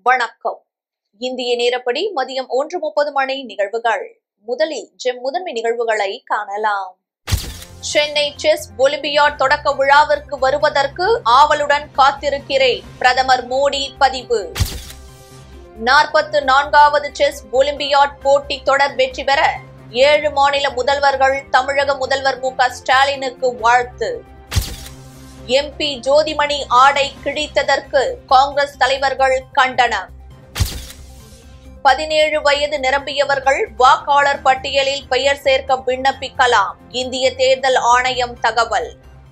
வணக்கம் இந்திய நேரப்படி மதியம் ஒன்று முப்பது மணி நிகழ்வுகள் முதலில் ஜெம் முதன்மை நிகழ்வுகளை காணலாம் சென்னை செஸ் ஒலிம்பியாட் தொடக்க விழாவிற்கு வருவதற்கு ஆவலுடன் காத்திருக்கிறேன் பிரதமர் மோடி பதிவு நாற்பத்து நான்காவது செஸ் ஒலிம்பியாட் போட்டி தொடர் வெற்றி பெற ஏழு மாநில முதல்வர்கள் தமிழக முதல்வர் மு க ஸ்டாலினுக்கு வாழ்த்து எம்பி ஜோதிமணி ஆடை கிழித்ததற்கு காங்கிரஸ் தலைவர்கள் கண்டனம் பதினேழு வயது நிரம்பியவர்கள் வாக்காளர் பட்டியலில் பெயர் சேர்க்க விண்ணப்பிக்கலாம் இந்திய தேர்தல் ஆணையம் தகவல்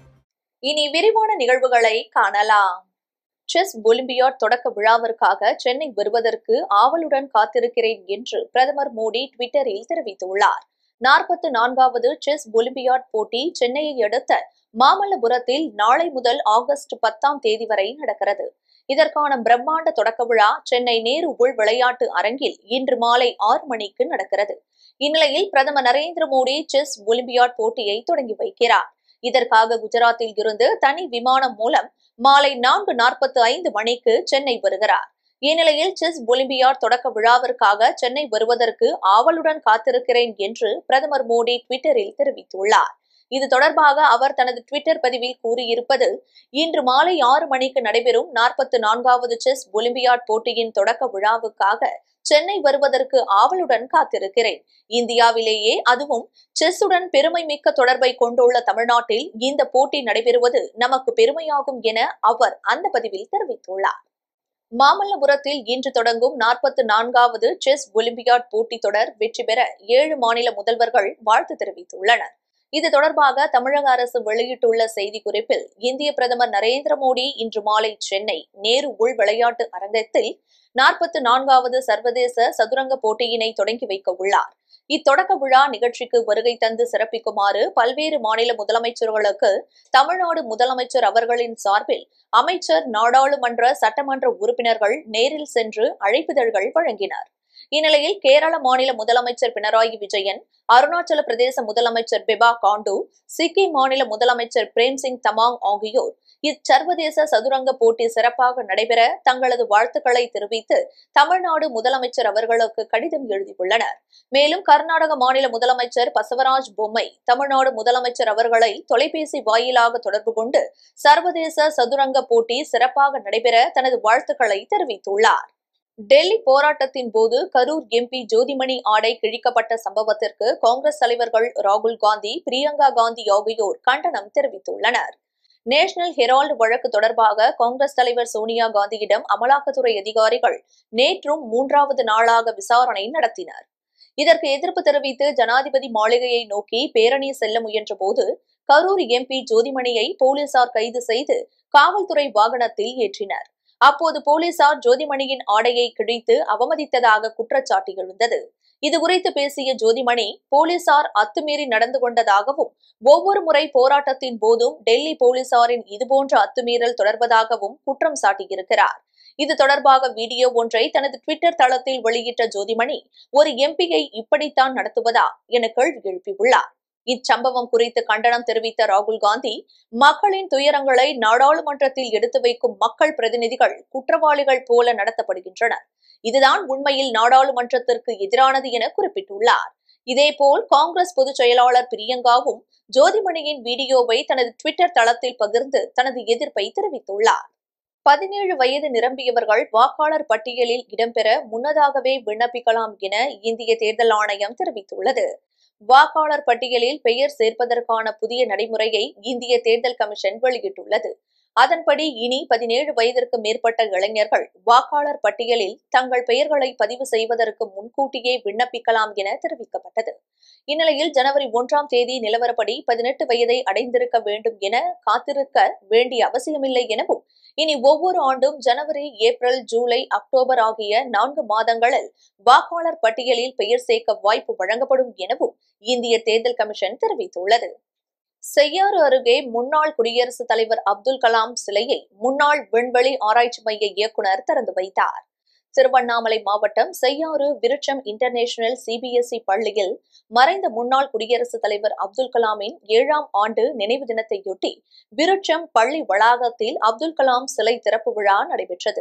இனி விரிவான நிகழ்வுகளை காணலாம் செஸ் ஒலிம்பியாட் தொடக்க விழாவிற்காக சென்னை வருவதற்கு ஆவலுடன் காத்திருக்கிறேன் என்று பிரதமர் மோடி ட்விட்டரில் தெரிவித்துள்ளார் நாற்பத்து நான்காவது செஸ் ஒலிம்பியாட் போட்டி சென்னையை அடுத்த மாமல்லபுரத்தில் நாளை முதல் ஆகஸ்ட் பத்தாம் தேதி வரை நடக்கிறது இதற்கான பிரம்மாண்ட தொடக்க விழா சென்னை நேரு உள் விளையாட்டு அரங்கில் இன்று மாலை ஆறு மணிக்கு நடக்கிறது இந்நிலையில் பிரதமர் நரேந்திர மோடி செஸ் ஒலிம்பியாட் போட்டியை தொடங்கி வைக்கிறார் இதற்காக குஜராத்தில் இருந்து தனி விமானம் மூலம் மாலை நான்கு நாற்பத்தி ஐந்து மணிக்கு சென்னை வருகிறார் இந்நிலையில் செஸ் ஒலிம்பியாட் தொடக்க விழாவிற்காக சென்னை வருவதற்கு ஆவலுடன் காத்திருக்கிறேன் என்று பிரதமர் மோடி ட்விட்டரில் தெரிவித்துள்ளார் இது தொடர்பாக அவர் தனது ட்விட்டர் பதிவில் கூறியிருப்பது இன்று மாலை ஆறு மணிக்கு நடைபெறும் நாற்பத்தி நான்காவது செஸ் ஒலிம்பியாட் போட்டியின் தொடக்க விழாவுக்காக சென்னை வருவதற்கு ஆவலுடன் காத்திருக்கிறேன் இந்தியாவிலேயே அதுவும் செஸ்ஸுடன் பெருமை மிக்க தொடர்பை கொண்டுள்ள தமிழ்நாட்டில் இந்த போட்டி நடைபெறுவது நமக்கு பெருமையாகும் என அவர் அந்த பதிவில் தெரிவித்துள்ளார் மாமல்லபுரத்தில் இன்று தொடங்கும் நாற்பத்தி நான்காவது செஸ் ஒலிம்பியாட் போட்டி தொடர் வெற்றி பெற ஏழு மாநில முதல்வர்கள் வாழ்த்து தெரிவித்துள்ளனர் இது தொடர்பாக தமிழக அரசு வெளியிட்டுள்ள செய்திக்குறிப்பில் இந்திய பிரதமர் நரேந்திர மோடி இன்று மாலை சென்னை நேரு உள் விளையாட்டு அரங்கத்தில் நாற்பத்தி நான்காவது சர்வதேச சதுரங்க போட்டியினை தொடங்கி வைக்க உள்ளார் இத்தொடக்க விழா நிகழ்ச்சிக்கு வருகை தந்து சிறப்பிக்குமாறு பல்வேறு மாநில முதலமைச்சர்களுக்கு தமிழ்நாடு முதலமைச்சர் அவர்களின் சார்பில் அமைச்சர் நாடாளுமன்ற சட்டமன்ற உறுப்பினர்கள் நேரில் சென்று அழைப்பிதழ்கள் வழங்கினர் இந்நிலையில் கேரள மாநில முதலமைச்சர் பினராயி விஜயன் அருணாச்சல பிரதேச முதலமைச்சர் பெபா காண்டு சிக்கிம் மாநில முதலமைச்சர் பிரேம்சிங் தமாங் ஆகியோர் இச்சர்வதேச சதுரங்க போட்டி சிறப்பாக நடைபெற தங்களது வாழ்த்துக்களை தெரிவித்து தமிழ்நாடு முதலமைச்சர் அவர்களுக்கு கடிதம் எழுதியுள்ளனர் மேலும் கர்நாடக மாநில முதலமைச்சர் பசவராஜ் பொம்மை தமிழ்நாடு முதலமைச்சர் அவர்களை தொலைபேசி வாயிலாக தொடர்பு கொண்டு சர்வதேச சதுரங்க போட்டி சிறப்பாக நடைபெற தனது வாழ்த்துக்களை தெரிவித்துள்ளார் டெல்லி போராட்டத்தின் போது கரூர் எம்பி ஜோதிமணி ஆடை கிழிக்கப்பட்ட சம்பவத்திற்கு காங்கிரஸ் தலைவர்கள் ராகுல் காந்தி பிரியங்கா காந்தி ஆகியோர் கண்டனம் தெரிவித்துள்ளனர் நேஷனல் ஹெரால்டு வழக்கு தொடர்பாக காங்கிரஸ் தலைவர் சோனியா காந்தியிடம் அமலாக்கத்துறை அதிகாரிகள் நேற்றும் மூன்றாவது நாளாக விசாரணை நடத்தினர் இதற்கு எதிர்ப்பு தெரிவித்து ஜனாதிபதி மாளிகையை நோக்கி பேரணி செல்ல முயன்றபோது கரூர் எம்பி ஜோதிமணியை போலீசார் கைது செய்து காவல்துறை வாகனத்தில் ஏற்றினர் அப்போது போலீசார் ஜோதிமணியின் ஆடையை கிழித்து அவமதித்ததாக குற்றச்சாட்டு எழுந்தது இதுகுறித்து பேசிய ஜோதிமணி போலீசார் அத்துமீறி நடந்து கொண்டதாகவும் ஒவ்வொரு முறை போராட்டத்தின் போதும் டெல்லி போலீசாரின் இதுபோன்ற அத்துமீறல் தொடர்வதாகவும் குற்றம் சாட்டியிருக்கிறார் இது தொடர்பாக வீடியோ ஒன்றை தனது ட்விட்டர் தளத்தில் வெளியிட்ட ஜோதிமணி ஒரு எம்பியை இப்படித்தான் நடத்துவதா என கேள்வி எழுப்பியுள்ளார் இச்சம்பவம் குறித்து கண்டனம் தெரிவித்த ராகுல் காந்தி மக்களின் துயரங்களை நாடாளுமன்றத்தில் எடுத்து வைக்கும் மக்கள் பிரதிநிதிகள் குற்றவாளிகள் போல நடத்தப்படுகின்றனர் இதுதான் உண்மையில் நாடாளுமன்றத்திற்கு எதிரானது என குறிப்பிட்டுள்ளார் இதேபோல் காங்கிரஸ் பொதுச் செயலாளர் பிரியங்காவும் ஜோதிமணியின் வீடியோவை தனது ட்விட்டர் தளத்தில் பகிர்ந்து தனது எதிர்ப்பை தெரிவித்துள்ளார் பதினேழு வயது நிரம்பியவர்கள் வாக்காளர் பட்டியலில் இடம்பெற முன்னதாகவே விண்ணப்பிக்கலாம் என இந்திய தேர்தல் ஆணையம் தெரிவித்துள்ளது வாக்காளர் பட்டியலில் பெயர் சேர்ப்பதற்கான புதிய நடைமுறையை இந்திய தேர்தல் கமிஷன் வெளியிட்டுள்ளது அதன்படி இனி பதினேழு வயதிற்கு மேற்பட்ட இளைஞர்கள் வாக்காளர் பட்டியலில் தங்கள் பெயர்களை பதிவு செய்வதற்கு முன்கூட்டியே விண்ணப்பிக்கலாம் என தெரிவிக்கப்பட்டது இந்நிலையில் ஜனவரி ஒன்றாம் தேதி நிலவரப்படி பதினெட்டு வயதை அடைந்திருக்க வேண்டும் என காத்திருக்க வேண்டிய அவசியமில்லை எனவும் இனி ஒவ்வொரு ஆண்டும் ஜனவரி ஏப்ரல் ஜூலை அக்டோபர் ஆகிய நான்கு மாதங்களில் வாக்காளர் பட்டியலில் பெயர் சேர்க்க வாய்ப்பு வழங்கப்படும் எனவும் இந்திய தேர்தல் கமிஷன் தெரிவித்துள்ளது செய்யாறு அருகே முன்னாள் குடியரசுத் தலைவர் அப்துல் கலாம் சிலையை முன்னாள் விண்வெளி ஆராய்ச்சி மைய இயக்குநர் திறந்து வைத்தார் திருவண்ணாமலை மாவட்டம் செய்யாறு விருட்சம் இன்டர்நேஷனல் சிபிஎஸ்இ பள்ளியில் மறைந்த முன்னாள் குடியரசுத் தலைவர் அப்துல் கலாமின் ஏழாம் ஆண்டு நினைவு தினத்தையொட்டி விருட்சம் பள்ளி வளாகத்தில் அப்துல் கலாம் சிலை திறப்பு விழா நடைபெற்றது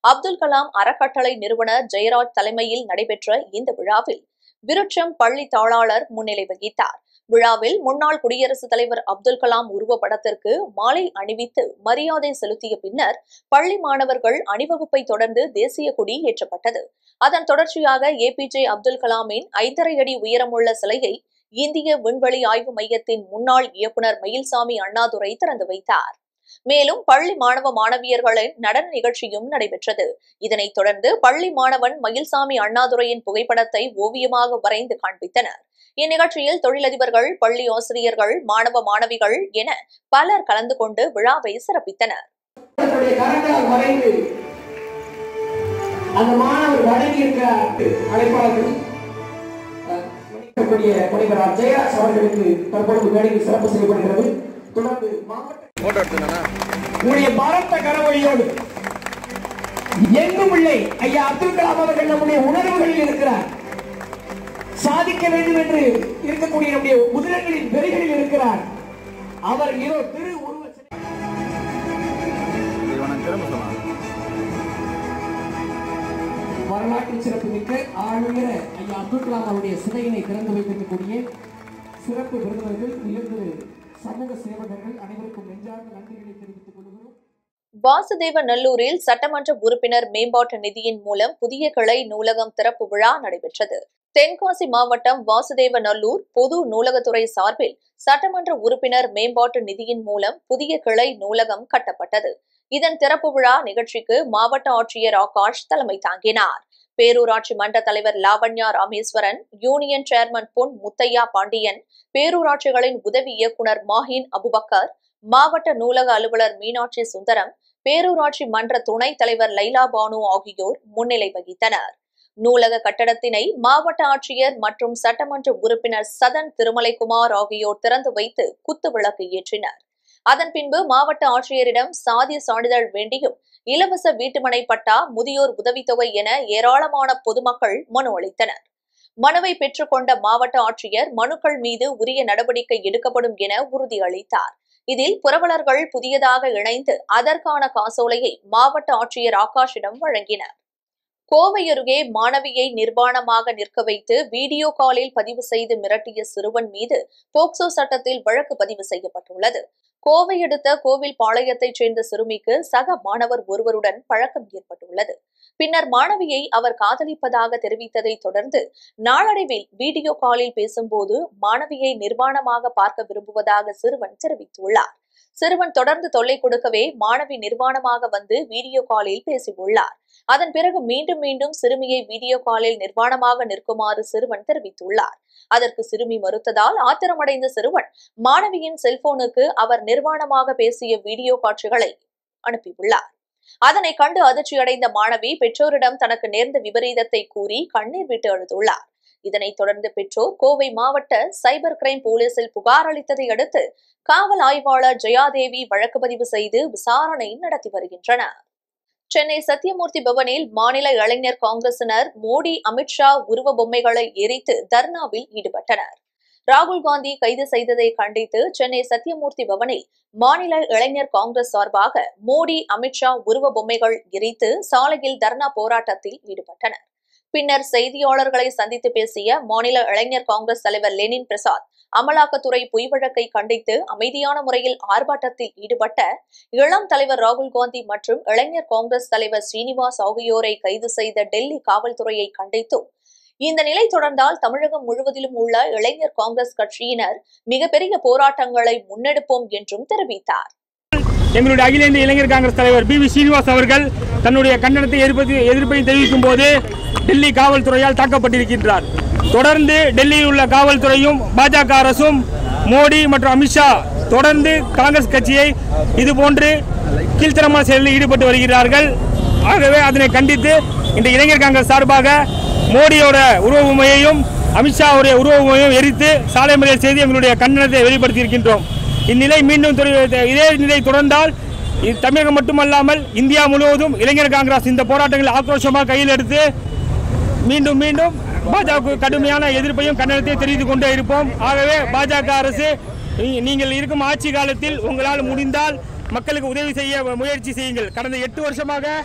அப்துல் கலாம் அறக்கட்டளை நிறுவனர் ஜெயராஜ் தலைமையில் நடைபெற்ற இந்த விழாவில் விருட்சம் பள்ளி தாளாளர் முன்னிலை வகித்தார் விழாவில் முன்னாள் குடியரசுத் தலைவர் அப்துல் கலாம் உருவப்படத்திற்கு மாலை அணிவித்து மரியாதை செலுத்திய பின்னர் பள்ளி மாணவர்கள் அணிவகுப்பை தொடர்ந்து தேசிய கொடி ஏற்றப்பட்டது அதன் தொடர்ச்சியாக ஏபிஜே அப்துல் கலாமின் ஐந்தரை அடி உயரமுள்ள சிலையை இந்திய விண்வெளி ஆய்வு மையத்தின் முன்னாள் இயக்குநர் மயில்சாமி அண்ணாதுரை திறந்து வைத்தார் மேலும் பள்ளி மாணவ மாணவியர்களின் நடன நிகழ்ச்சியும் நடைபெற்றது இதனைத் தொடர்ந்து பள்ளி மாணவன் மயில்சாமி அண்ணாதுரையின் புகைப்படத்தை ஓவியமாக வரைந்து காண்பித்தனர் இந்நிகழ்ச்சியில் தொழிலதிபர்கள் பள்ளி ஆசிரியர்கள் மாணவ மாணவிகள் என பலர் கலந்து கொண்டு விழாவை சிறப்பித்தனர் தன்னுடைய கரங்களால் வரைந்து அந்த மாணவர் வழங்கி இருக்கிற அழைப்பாளர்கள் அஹ், மன்னிக்கக்கூடிய முனைவர் ஜெயராஜ் அவர்களுக்கு தற்பொழுது மேடையில் சிறப்பு செய்யப்படுகிறது தொடர்ந்து மாவட்ட போட்டோ எடுத்துனா உடைய பலத்த கரவழியோடு எங்கும் இல்லை ஐயா அப்துல் கலாம் அவர்கள் நம்முடைய உணர்வுகளில் இருக்கிறார் சாதிக்க வேண்டும் என்று இருக்கக்கூடிய நம்முடைய உதிரங்களின் பெருகளில் இருக்கிறார் அவர் இதோ திரு உருவ சிலை- இவனை திரும்ப சொல்லலாம் வரலாற்று சிறப்புமிக்க ஆளுநர ஐயா அப்துல் கலாம் அவருடைய சிலையினை திறந்து வைத்திருக்கக்கூடிய சிறப்பு விருந்தினர்கள் உயர்ந்த சமூக சேவகர்கள் அனைவருக்கும் நெஞ்சார்ந்த நன்றிகளை தெரிவித்துக் கொள்கிறோம் வாசுதேவ நல்லூரில் சட்டமன்ற உறுப்பினர் மேம்பாட்டு நிதியின் மூலம் புதிய கிளை நூலகம் திறப்பு விழா நடைபெற்றது தென்காசி மாவட்டம் வாசுதேவ நல்லூர் பொது நூலகத்துறை சார்பில் சட்டமன்ற உறுப்பினர் மேம்பாட்டு நிதியின் மூலம் புதிய கிளை நூலகம் கட்டப்பட்டது இதன் திறப்பு விழா நிகழ்ச்சிக்கு மாவட்ட ஆட்சியர் ஆகாஷ் தலைமை தாங்கினார் பேரூராட்சி மன்ற தலைவர் லாவண்யா ராமேஸ்வரன் யூனியன் சேர்மன் பொன் முத்தையா பாண்டியன் பேரூராட்சிகளின் உதவி இயக்குனர் மாஹின் அபுபக்கர் மாவட்ட நூலக அலுவலர் மீனாட்சி சுந்தரம் பேரூராட்சி மன்ற துணைத் தலைவர் லைலா பானு ஆகியோர் முன்னிலை வகித்தனர் நூலக கட்டடத்தினை மாவட்ட ஆட்சியர் மற்றும் சட்டமன்ற உறுப்பினர் சதன் திருமலைக்குமார் ஆகியோர் திறந்து வைத்து குத்து விளக்கு ஏற்றினர் அதன் பின்பு மாவட்ட ஆட்சியரிடம் சாதிய சான்றிதழ் வேண்டியும் இலவச வீட்டுமனை பட்டா முதியோர் உதவித்தொகை என ஏராளமான பொதுமக்கள் மனு அளித்தனர் மனுவை பெற்றுக்கொண்ட மாவட்ட ஆட்சியர் மனுக்கள் மீது உரிய நடவடிக்கை எடுக்கப்படும் என உறுதியளித்தார் இதில் புரவலர்கள் புதியதாக இணைந்து அதற்கான காசோலையை மாவட்ட ஆட்சியர் ஆகாஷிடம் வழங்கினர் கோவை அருகே மாணவியை நிர்வாணமாக நிற்க வைத்து வீடியோ காலில் பதிவு செய்து மிரட்டிய சிறுவன் மீது போக்சோ சட்டத்தில் வழக்கு பதிவு செய்யப்பட்டுள்ளது கோவை அடுத்த கோவில் பாளையத்தைச் சேர்ந்த சிறுமிக்கு சக மாணவர் ஒருவருடன் பழக்கம் ஏற்பட்டுள்ளது பின்னர் மாணவியை அவர் காதலிப்பதாக தெரிவித்ததை தொடர்ந்து நாளடைவில் வீடியோ காலில் பேசும்போது மாணவியை நிர்வாணமாக பார்க்க விரும்புவதாக சிறுவன் தெரிவித்துள்ளார் சிறுவன் தொடர்ந்து தொல்லை கொடுக்கவே மாணவி நிர்வாணமாக வந்து வீடியோ காலில் பேசியுள்ளார் அதன் பிறகு மீண்டும் மீண்டும் சிறுமியை வீடியோ காலில் நிர்வாணமாக நிற்குமாறு சிறுவன் தெரிவித்துள்ளார் அதற்கு சிறுமி மறுத்ததால் ஆத்திரமடைந்த சிறுவன் மாணவியின் செல்போனுக்கு அவர் நிர்வாணமாக பேசிய வீடியோ காட்சிகளை அனுப்பியுள்ளார் அதனை கண்டு அதிர்ச்சியடைந்த மாணவி பெற்றோரிடம் தனக்கு நேர்ந்த விபரீதத்தை கூறி கண்ணீர் விட்டு அழுதுள்ளார் இதனைத் தொடர்ந்து பெற்றோர் கோவை மாவட்ட சைபர் கிரைம் போலீசில் புகார் அளித்ததை அடுத்து காவல் ஆய்வாளர் ஜெயாதேவி வழக்கு பதிவு செய்து விசாரணை நடத்தி வருகின்றனர் சென்னை சத்தியமூர்த்தி பவனில் மாநில இளைஞர் காங்கிரசினர் மோடி அமித்ஷா உருவ பொம்மைகளை எரித்து தர்ணாவில் ஈடுபட்டனர் ராகுல் காந்தி கைது செய்ததை கண்டித்து சென்னை சத்தியமூர்த்தி பவனில் மாநில இளைஞர் காங்கிரஸ் சார்பாக மோடி அமித்ஷா உருவ பொம்மைகள் எரித்து சாலையில் தர்ணா போராட்டத்தில் ஈடுபட்டனர் பின்னர் செய்தியாளர்களை சந்தித்து பேசிய மாநில இளைஞர் காங்கிரஸ் தலைவர் லெனின் பிரசாத் அமலாக்கத்துறை பொய் வழக்கை கண்டித்து அமைதியான முறையில் ஆர்ப்பாட்டத்தில் ஈடுபட்ட இளம் தலைவர் ராகுல் காந்தி மற்றும் இளைஞர் காங்கிரஸ் தலைவர் ஸ்ரீனிவாஸ் ஆகியோரை கைது செய்த டெல்லி காவல்துறையை கண்டித்தும் இந்த நிலை தொடர்ந்தால் தமிழகம் முழுவதிலும் உள்ள இளைஞர் காங்கிரஸ் கட்சியினர் மிகப்பெரிய போராட்டங்களை முன்னெடுப்போம் என்றும் தெரிவித்தார் எங்களுடைய அகில இந்திய இளைஞர் காங்கிரஸ் தலைவர் பி வி ஸ்ரீனிவாஸ் அவர்கள் தன்னுடைய கண்டனத்தை எதிர்ப்பது எதிர்ப்பை தெரிவிக்கும் போது டெல்லி காவல்துறையால் தாக்கப்பட்டிருக்கின்றார் தொடர்ந்து டெல்லியில் உள்ள காவல்துறையும் பாஜக அரசும் மோடி மற்றும் அமித்ஷா தொடர்ந்து காங்கிரஸ் கட்சியை இதுபோன்று கீழ்த்தரமான செயலில் ஈடுபட்டு வருகிறார்கள் ஆகவே அதனை கண்டித்து இந்த இளைஞர் காங்கிரஸ் சார்பாக மோடியோட உருவமையையும் அமித்ஷாவுடைய உருவமையும் எரித்து சாலை மறியல் செய்து எங்களுடைய கண்டனத்தை வெளிப்படுத்தியிருக்கின்றோம் இந்நிலை மீண்டும் தொடர்- இதே நிலை தொடர்ந்தால் இது தமிழகம் மட்டுமல்லாமல் இந்தியா முழுவதும் இளைஞர் காங்கிரஸ் இந்த போராட்டங்களை ஆக்ரோஷமாக கையில் எடுத்து மீண்டும் மீண்டும் பாஜக கடுமையான எதிர்ப்பையும் கண்டனத்தையும் தெரிவித்துக் கொண்டே இருப்போம் ஆகவே பாஜக அரசு நீ- நீங்கள் இருக்கும் ஆட்சி காலத்தில் உங்களால் முடிந்தால் மக்களுக்கு உதவி செய்ய முயற்சி செய்யுங்கள் கடந்த எட்டு வருஷமாக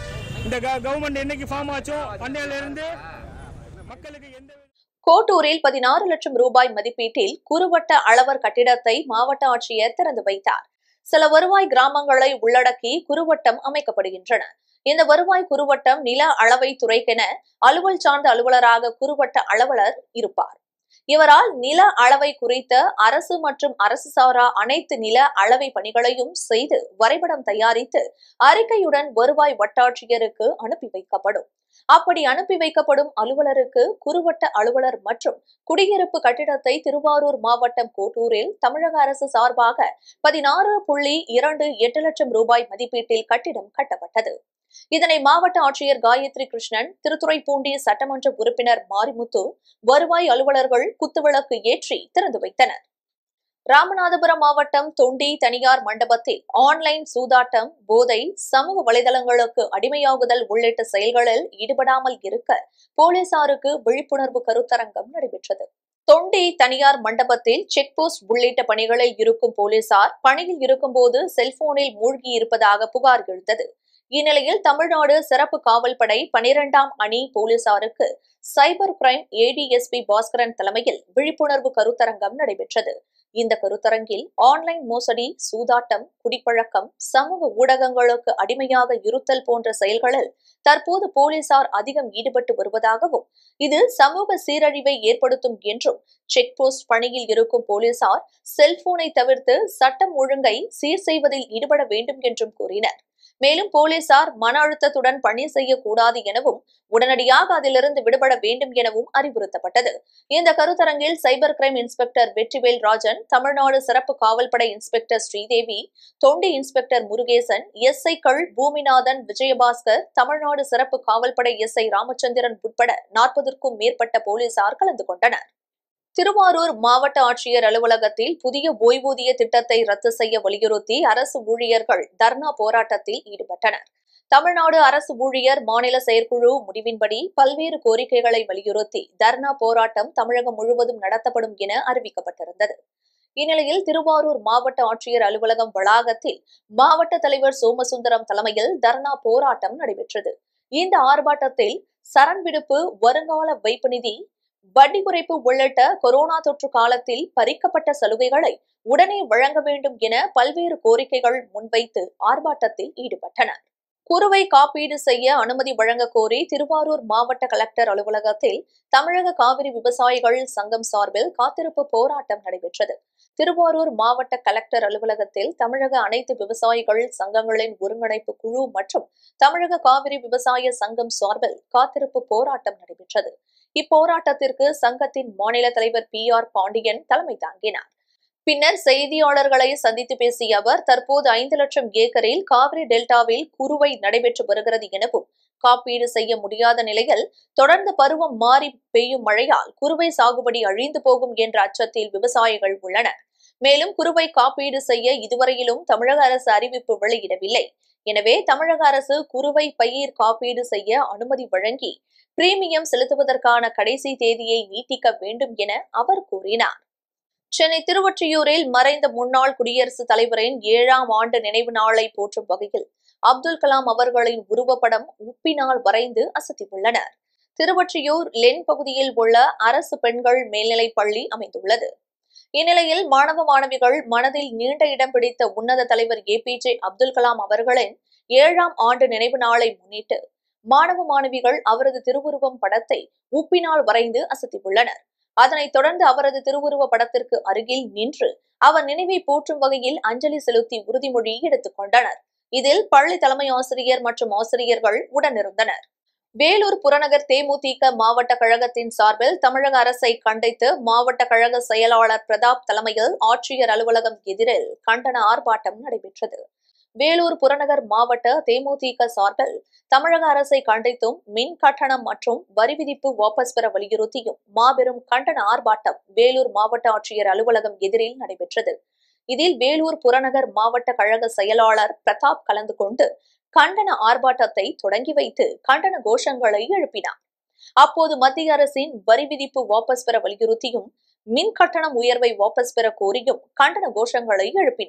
இந்த கவர்மெண்ட் என்னைக்கு ஃபார்ம் ஆச்சோ அன்னையில இருந்து மக்களுக்கு எந்த கோட்டூரில் பதினாறு லட்சம் ரூபாய் மதிப்பீட்டில் குறுவட்ட அளவர் கட்டிடத்தை மாவட்ட ஆட்சியர் திறந்து வைத்தார் சில வருவாய் கிராமங்களை உள்ளடக்கி குறுவட்டம் அமைக்கப்படுகின்றன இந்த வருவாய் குறுவட்டம் நில அளவை துறைக்கென அலுவல் சார்ந்த அலுவலராக குறுவட்ட அளவலர் இருப்பார் இவரால் நில அளவை குறித்த அரசு மற்றும் அரசு சாரா அனைத்து நில அளவை பணிகளையும் செய்து வரைபடம் தயாரித்து அறிக்கையுடன் வருவாய் வட்டாட்சியருக்கு அனுப்பி வைக்கப்படும் அப்படி அனுப்பி வைக்கப்படும் அலுவலருக்கு குறுவட்ட அலுவலர் மற்றும் குடியிருப்பு கட்டிடத்தை திருவாரூர் மாவட்டம் கோட்டூரில் தமிழக அரசு சார்பாக பதினாறு புள்ளி இரண்டு எட்டு லட்சம் ரூபாய் மதிப்பீட்டில் கட்டிடம் கட்டப்பட்டது இதனை மாவட்ட ஆட்சியர் காயத்ரி கிருஷ்ணன் திருத்துறைப்பூண்டி சட்டமன்ற உறுப்பினர் மாரிமுத்து வருவாய் அலுவலர்கள் குத்துவிளக்கு ஏற்றி திறந்து வைத்தனர் ராமநாதபுரம் மாவட்டம் தொண்டி தனியார் மண்டபத்தில் ஆன்லைன் சூதாட்டம் போதை சமூக வலைதளங்களுக்கு அடிமையாகுதல் உள்ளிட்ட செயல்களில் ஈடுபடாமல் இருக்க போலீசாருக்கு விழிப்புணர்வு கருத்தரங்கம் நடைபெற்றது தொண்டி தனியார் மண்டபத்தில் செக் போஸ்ட் உள்ளிட்ட பணிகளில் இருக்கும் போலீசார் பணியில் இருக்கும்போது செல்போனில் மூழ்கி இருப்பதாக புகார் எழுந்தது இந்நிலையில் தமிழ்நாடு சிறப்பு காவல் படை பனிரெண்டாம் அணி போலீசாருக்கு சைபர் கிரைம் ஏடிஎஸ்பி பாஸ்கரன் தலைமையில் விழிப்புணர்வு கருத்தரங்கம் நடைபெற்றது இந்த கருத்தரங்கில் ஆன்லைன் மோசடி சூதாட்டம் குடிப்பழக்கம் சமூக ஊடகங்களுக்கு அடிமையாக இருத்தல் போன்ற செயல்களில் தற்போது போலீசார் அதிகம் ஈடுபட்டு வருவதாகவும் இது சமூக சீரழிவை ஏற்படுத்தும் என்றும் செக் போஸ்ட் பணியில் இருக்கும் போலீசார் செல்போனை தவிர்த்து சட்டம் ஒழுங்கை சீர் செய்வதில் ஈடுபட வேண்டும் என்றும் கூறினர் மேலும் போலீசார் மன அழுத்தத்துடன் பணி செய்யக்கூடாது எனவும் உடனடியாக அதிலிருந்து விடுபட வேண்டும் எனவும் அறிவுறுத்தப்பட்டது இந்த கருத்தரங்கில் cyber crime inspector Vetrivel Rajan Tamil Nadu சிறப்பு காவல்படை inspector Sridevi Thondi inspector Murugesan SI கள் பூமிநாதன் விஜயபாஸ்கர் தமிழ்நாடு சிறப்பு காவல்படை எஸ்ஐ ராமச்சந்திரன் உட்பட நாற்பதற்கும் மேற்பட்ட போலீசார் கலந்து கொண்டனர் திருவாரூர் மாவட்ட ஆட்சியர் அலுவலகத்தில் புதிய ஓய்வூதிய திட்டத்தை ரத்து செய்ய வலியுறுத்தி அரசு ஊழியர்கள் தர்ணா போராட்டத்தில் ஈடுபட்டனர் தமிழ்நாடு அரசு ஊழியர் மாநில செயற்குழு முடிவின்படி பல்வேறு கோரிக்கைகளை வலியுறுத்தி தர்ணா போராட்டம் தமிழகம் முழுவதும் நடத்தப்படும் என அறிவிக்கப்பட்டிருந்தது இந்நிலையில் திருவாரூர் மாவட்ட ஆட்சியர் அலுவலகம் வளாகத்தில் மாவட்ட தலைவர் சோமசுந்தரம் தலைமையில் தர்ணா போராட்டம் நடைபெற்றது இந்த ஆர்ப்பாட்டத்தில் சரண் விடுப்பு வருங்கால வைப்பு நிதி வட்டி குறைப்பு உள்ளிட்ட கொரோனா தொற்று காலத்தில் பறிக்கப்பட்ட சலுகைகளை உடனே வழங்க வேண்டும் என பல்வேறு கோரிக்கைகள் முன்வைத்து ஆர்ப்பாட்டத்தில் ஈடுபட்டனர் குறுவை காப்பீடு செய்ய அனுமதி வழங்க கோரி திருவாரூர் மாவட்ட கலெக்டர் அலுவலகத்தில் தமிழக காவிரி விவசாயிகள் சங்கம் சார்பில் காத்திருப்பு போராட்டம் நடைபெற்றது திருவாரூர் மாவட்ட கலெக்டர் அலுவலகத்தில் தமிழக அனைத்து விவசாயிகள் சங்கங்களின் ஒருங்கிணைப்பு குழு மற்றும் தமிழக காவிரி விவசாய சங்கம் சார்பில் காத்திருப்பு போராட்டம் நடைபெற்றது இப்போராட்டத்திற்கு சங்கத்தின் மாநில தலைவர் பி ஆர் பாண்டியன் தலைமை தாங்கினார் பின்னர் செய்தியாளர்களை சந்தித்து பேசிய அவர் தற்போது ஐந்து லட்சம் ஏக்கரில் காவிரி டெல்டாவில் குறுவை நடைபெற்று வருகிறது எனவும் காப்பீடு செய்ய முடியாத நிலையில் தொடர்ந்து பருவம் மாறி பெய்யும் மழையால் குறுவை சாகுபடி அழிந்து போகும் என்ற அச்சத்தில் விவசாயிகள் உள்ளனர் மேலும் குறுவை காப்பீடு செய்ய இதுவரையிலும் தமிழக அரசு அறிவிப்பு வெளியிடவில்லை எனவே தமிழக அரசு குறுவை பயிர் காப்பீடு செய்ய அனுமதி வழங்கி பிரீமியம் செலுத்துவதற்கான கடைசி தேதியை நீட்டிக்க வேண்டும் என அவர் கூறினார் சென்னை திருவொற்றியூரில் மறைந்த முன்னாள் குடியரசுத் தலைவரின் ஏழாம் ஆண்டு நினைவு நாளை போற்றும் வகையில் அப்துல் கலாம் அவர்களின் உருவப்படம் உப்பினால் வரைந்து அசத்தியுள்ளனர் திருவொற்றியூர் லென் பகுதியில் உள்ள அரசு பெண்கள் மேல்நிலைப் பள்ளி அமைந்துள்ளது இந்நிலையில் மாணவ மாணவிகள் மனதில் நீண்ட இடம் பிடித்த உன்னத தலைவர் A P J Abdul Kalam அவர்களின் ஏழாம் ஆண்டு நினைவு நாளை முன்னிட்டு மாணவ மாணவிகள் அவரது திருவுருவம் படத்தை உப்பினால் வரைந்து அசத்தியுள்ளனர் அதனைத் தொடர்ந்து அவரது திருவுருவ படத்திற்கு அருகில் நின்று அவர் நினைவை போற்றும் வகையில் அஞ்சலி செலுத்தி உறுதிமொழி எடுத்துக் கொண்டனர் இதில் பள்ளி தலைமை ஆசிரியர் மற்றும் ஆசிரியர்கள் உடனிருந்தனர் வேலூர் புறநகர் தேமுதிக மாவட்ட கழகத்தின் சார்பில் தமிழக அரசை கண்டித்து மாவட்ட கழக செயலாளர் பிரதாப் தலைமையில் ஆட்சியர் அலுவலகம் எதிரில் கண்டன ஆர்ப்பாட்டம் நடைபெற்றது வேலூர் புறநகர் மாவட்ட தேமுதிக சார்பில் தமிழக அரசை கண்டித்தும் மின் கட்டணம் மற்றும் வரி விதிப்பு வாபஸ் பெற வலியுறுத்தியும் மாபெரும் கண்டன ஆர்ப்பாட்டம் வேலூர் மாவட்ட ஆட்சியர் அலுவலகம் எதிரில் நடைபெற்றது இதில் வேலூர் புறநகர் மாவட்ட கழக செயலாளர் பிரதாப் கலந்து கொண்டு கண்டன ஆர்ப்பாட்டத்தை தொடங்கி வைத்து கண்டன கோஷங்களை எழுப்பினார் அப்போது மத்திய அரசின் வரி விதிப்பு வாபஸ் பெற வலியுறுத்தியும் மின் கட்டணம் உயர்வை வாபஸ் பெற கோரியும் கண்டன கோஷங்களை எழுப்பினர்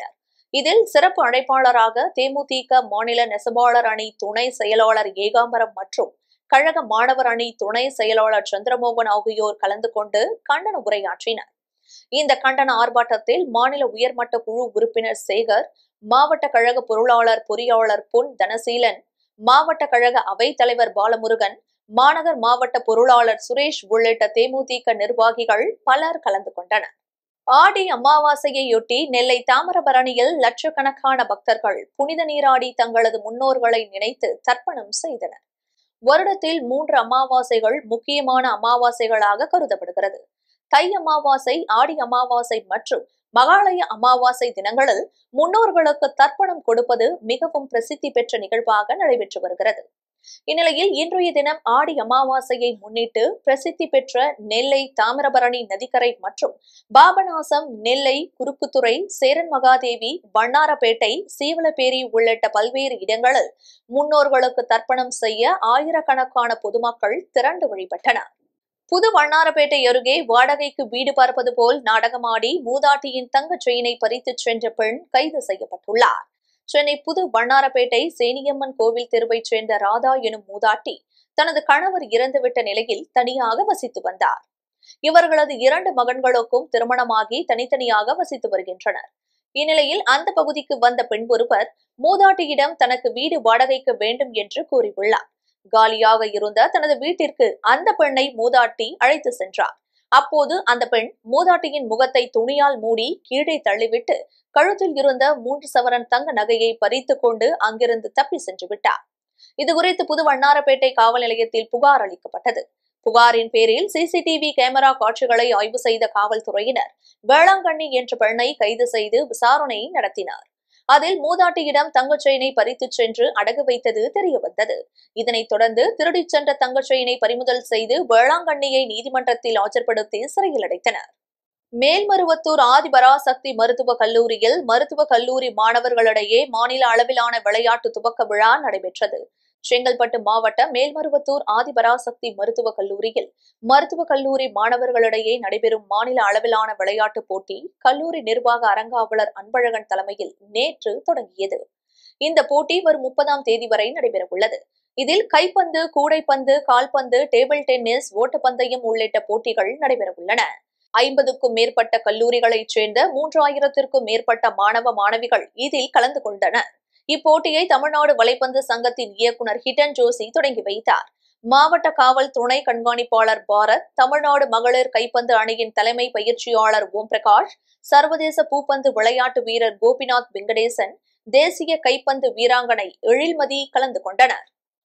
இதில் சிறப்பு அழைப்பாளராக தேமுதிக மாநில நெசவாளர் அணி துணை செயலாளர் ஏகாம்பரம் மற்றும் கழக மாணவர் அணி துணை செயலாளர் சந்திரமோகன் ஆகியோர் கலந்து கொண்டு கண்டன உரையாற்றினர் இந்த கண்டன ஆர்ப்பாட்டத்தில் மாநில உயர்மட்ட குழு உறுப்பினர் சேகர் மாவட்ட கழக பொருளாளர் பொறியாளர் பொன் தனசீலன் மாவட்ட கழக அவைத் தலைவர் பாலமுருகன் மாநகர் மாவட்ட பொருளாளர் சுரேஷ் உள்ளிட்ட தேமுதிக நிர்வாகிகள் பலர் கலந்து கொண்டனர் ஆடி அமாவாசையையொட்டி நெல்லை தாமிரபரணியில் லட்சக்கணக்கான பக்தர்கள் புனித நீராடி தங்களது முன்னோர்களை நினைத்து தர்ப்பணம் செய்தனர் வருடத்தில் மூன்று அமாவாசைகள் முக்கியமான அமாவாசைகளாக கருதப்படுகிறது தை அமாவாசை ஆடி அமாவாசை மற்றும் மகாலய அமாவாசை தினங்களில் முன்னோர்களுக்கு தர்ப்பணம் கொடுப்பது மிகவும் பிரசித்தி பெற்ற நிகழ்வாக நடைபெற்று வருகிறது இந்நிலையில் இன்றைய தினம் ஆடி அமாவாசையை முன்னிட்டு பிரசித்தி பெற்ற நெல்லை தாமிரபரணி நதிக்கரை மற்றும் பாபநாசம் நெல்லை குறுக்குத்துறை சேரன் மகாதேவி வண்ணாரப்பேட்டை சீவலப்பேரி உள்ளிட்ட பல்வேறு இடங்களில் முன்னோர்களுக்கு தர்ப்பணம் செய்ய ஆயிரக்கணக்கான பொதுமக்கள் திரண்டு வழிபட்டனர் புது வண்ணாரப்பேட்டை அருகே வாடகைக்கு வீடு பார்ப்பது போல் நாடகமாடி மூதாட்டியின் தங்கச் செயினை பறித்துச் சென்ற பெண் கைது செய்யப்பட்டுள்ளார் சென்னை புது வண்ணாரப்பேட்டை சேனியம்மன் கோவில் தெருவைச் சேர்ந்த ராதா எனும் மூதாட்டி தனது கணவர் இறந்துவிட்ட நிலையில் தனியாக வசித்து வந்தார் இவர்களது இரண்டு மகன்களுக்கும் திருமணமாகி தனித்தனியாக வசித்து வருகின்றனர் இந்நிலையில் அந்த பகுதிக்கு வந்த பெண் ஒருவர் மூதாட்டியிடம் தனக்கு வீடு வாடகைக்கு வேண்டும் என்று கூறியுள்ளார் காலியாக இருந்த தனது வீட்டிற்கு அந்த பெண்ணை மூதாட்டி அழைத்து சென்றார் அப்போது அந்த பெண் மூதாட்டியின் முகத்தை துணியால் மூடி கீழே தள்ளிவிட்டு கழுத்தில் இருந்த மூன்று சவரன் தங்க நகையை பறித்துக் கொண்டு அங்கிருந்து தப்பி சென்று விட்டார் இதுகுறித்து புது வண்ணாரப்பேட்டை காவல் நிலையத்தில் புகார் அளிக்கப்பட்டது புகாரின் பேரில் சிசிடிவி கேமரா காட்சிகளை ஆய்வு செய்த காவல்துறையினர் வேளாங்கண்ணி என்ற பெண்ணை கைது செய்து விசாரணை நடத்தினார் அதில் மூதாட்டியிடம் தங்கச் செயினை பறித்துச் சென்று அடகு வைத்தது தெரியவந்தது இதனைத் தொடர்ந்து திருடிச் சென்ற தங்கச் செயினை பறிமுதல் செய்து வேளாங்கண்ணியை நீதிமன்றத்தில் ஆஜர்படுத்தி சிறையில் அடைத்தனர் மேல்மருவத்தூர் ஆதிபராசக்தி மருத்துவக் கல்லூரியில் மருத்துவக் கல்லூரி மாணவர்களிடையே மாநில அளவிலான விளையாட்டு துவக்க விழா நடைபெற்றது செங்கல்பட்டு மாவட்ட மேல்மருவத்தூர் ஆதிபராசக்தி மருத்துவக் கல்லூரியில் மருத்துவக் கல்லூரி மாணவர்களிடையே நடைபெறும் மாநில அளவிலான விளையாட்டுப் போட்டி கல்லூரி நிர்வாக அரங்காவலர் அன்பழகன் தலைமையில் நேற்று தொடங்கியது இந்த போட்டி வரும் முப்பதாம் தேதி வரை நடைபெறவுள்ளது இதில் கைப்பந்து கூடைப்பந்து கால்பந்து டேபிள் டென்னிஸ் ஓட்டப்பந்தயம் உள்ளிட்ட போட்டிகள் நடைபெறவுள்ளன ஐம்பதுக்கும் மேற்பட்ட கல்லூரிகளைச் சேர்ந்த மூன்றாயிரத்திற்கும் மேற்பட்ட மாணவ மாணவிகள் இதில் கலந்து கொண்டனர் இப்போட்டியை தமிழ்நாடு வலைப்பந்து சங்கத்தின் இயக்குநர் ஹிடன் ஜோசி தொடங்கி வைத்தார் மாவட்ட காவல் துணை கண்காணிப்பாளர் பாரத் தமிழ்நாடு மகளிர் கைப்பந்து அணியின் தலைமை பயிற்சியாளர் ஓம் பிரகாஷ் சர்வதேச பூப்பந்து விளையாட்டு வீரர் கோபிநாத் வெங்கடேசன் தேசிய கைப்பந்து வீராங்கனை எழில்மதி கலந்து கொண்டனர்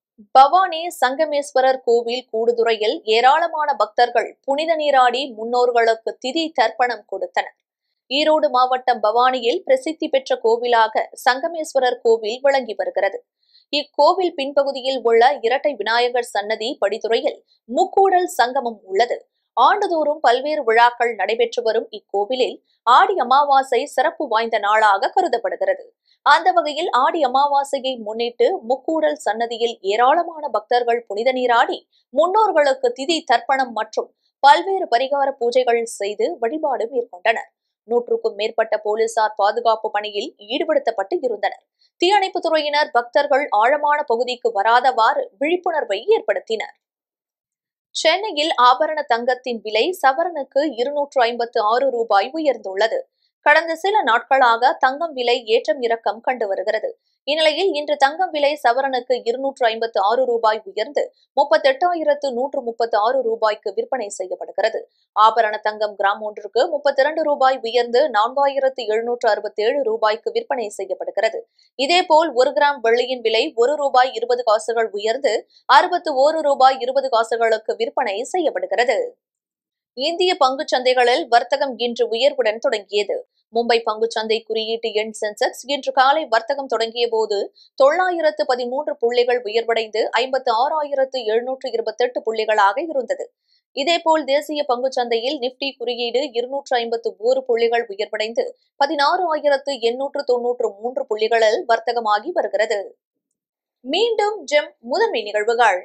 பவானி சங்கமேஸ்வரர் கோவில் கூடுதுறையில் ஏராளமான பக்தர்கள் புனித நீராடி முன்னோர்களுக்கு திதி தர்ப்பணம் கொடுத்தனர் ஈரோடு மாவட்டம் பவானியில் பிரசித்தி பெற்ற கோவிலாக சங்கமேஸ்வரர் கோவில் விளங்கி வருகிறது இக்கோவில் பின்பகுதியில் உள்ள இரட்டை விநாயகர் சன்னதி படித்துறையில் முக்கூடல் சங்கமம் உள்ளது ஆண்டுதோறும் பல்வேறு விழாக்கள் நடைபெற்று வரும் இக்கோவிலில் ஆடி அமாவாசை சிறப்பு வாய்ந்த நாளாக கருதப்படுகிறது அந்த வகையில் ஆடி அமாவாசையை முன்னிட்டு முக்கூடல் சன்னதியில் ஏராளமான பக்தர்கள் புனித நீராடி முன்னோர்களுக்கு திதி தர்ப்பணம் மற்றும் பல்வேறு பரிகார பூஜைகள் செய்து வழிபாடு மேற்கொண்டனர் நூற்றுக்கும் மேற்பட்ட போலீசார் பாதுகாப்பு பணியில் ஈடுபடுத்தப்பட்டு இருந்தனர் தீயணைப்புத் துறையினர் பக்தர்கள் ஆழமான பகுதிக்கு வராதவாறு விழிப்புணர்வை ஏற்படுத்தினர் சென்னையில் ஆபரண தங்கத்தின் விலை சவரனுக்கு இருநூற்று ஐம்பத்து ஆறு ரூபாய் உயர்ந்துள்ளது கடந்த சில நாட்களாக தங்கம் விலை ஏற்றம் இறக்கம் கண்டு வருகிறது இந்நிலையில் இன்று தங்கம் விலை சவரனுக்கு இருநூற்று ஐம்பத்து ஆறு ரூபாய் உயர்ந்து முப்பத்தெட்டாயிரத்து நூற்று முப்பத்து ஆறு ரூபாய்க்கு விற்பனை செய்யப்படுகிறது ஆபரண தங்கம் கிராம் ஒன்றுக்கு முப்பத்தி இரண்டு ரூபாய் உயர்ந்து நான்காயிரத்து எழுநூற்று அறுபத்தி ஏழு ரூபாய்க்கு விற்பனை செய்யப்படுகிறது இதேபோல் ஒரு கிராம் வெள்ளியின் விலை ஒரு ரூபாய் இருபது காசுகள் உயர்ந்து அறுபத்து ஓரு ரூபாய் இருபது காசுகளுக்கு விற்பனை செய்யப்படுகிறது இந்திய பங்குச் சந்தைகளில் வர்த்தகம் இன்று உயர்வுடன் தொடங்கியது மும்பை பங்குச் சந்தை குறியீட்டு எண் சென்செக்ஸ் இன்று காலை வர்த்தகம் தொடங்கிய போது தொள்ளாயிரத்து பதிமூன்று புள்ளிகள் உயர்வடைந்து ஐம்பத்து ஆறாயிரத்து எழுநூற்று இருபத்தெட்டு புள்ளிகளாக இருந்தது இதேபோல் தேசிய பங்குச் சந்தையில் நிப்டி குறியீடு இருநூற்று ஐம்பத்து ஓரு புள்ளிகள் உயர்வடைந்து பதினாறு ஆயிரத்து எண்ணூற்று தொன்னூற்று மூன்று புள்ளிகளில் வர்த்தகமாகி வருகிறது மீண்டும் ஜெம் முதன்மை நிகழ்வுகள்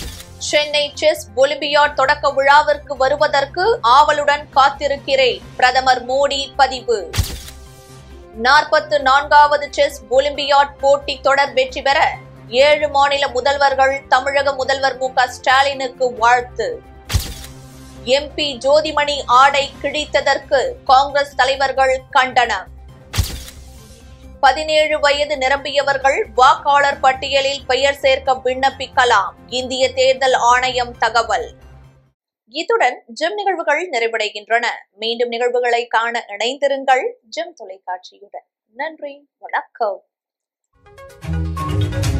சென்னை செஸ் ஒலிம்பியாட் தொடக்க விழாவிற்கு வருவதற்கு ஆவலுடன் காத்திருக்கிறேன் பிரதமர் மோடி பதிவு நாற்பத்து நான்காவது செஸ் ஒலிம்பியாட் போட்டி தொடர் வெற்றி பெற ஏழு மாநில முதல்வர்கள் தமிழக முதல்வர் மு க ஸ்டாலினுக்கு வாழ்த்து எம்பி ஜோதிமணி ஆடை கிழித்ததற்கு காங்கிரஸ் தலைவர்கள் கண்டனம் பதினேழு வயது நிரம்பியவர்கள் வாக்காளர் பட்டியலில் பெயர் சேர்க்க விண்ணப்பிக்கலாம் இந்திய தேர்தல் ஆணையம் தகவல் இத்துடன் ஜிம் நிகழ்வுகள் நிறைவடைகின்றன மீண்டும் நிகழ்வுகளை காண இணைந்திருங்கள் ஜிம் தொலைக்காட்சியுடன் நன்றி வணக்கம்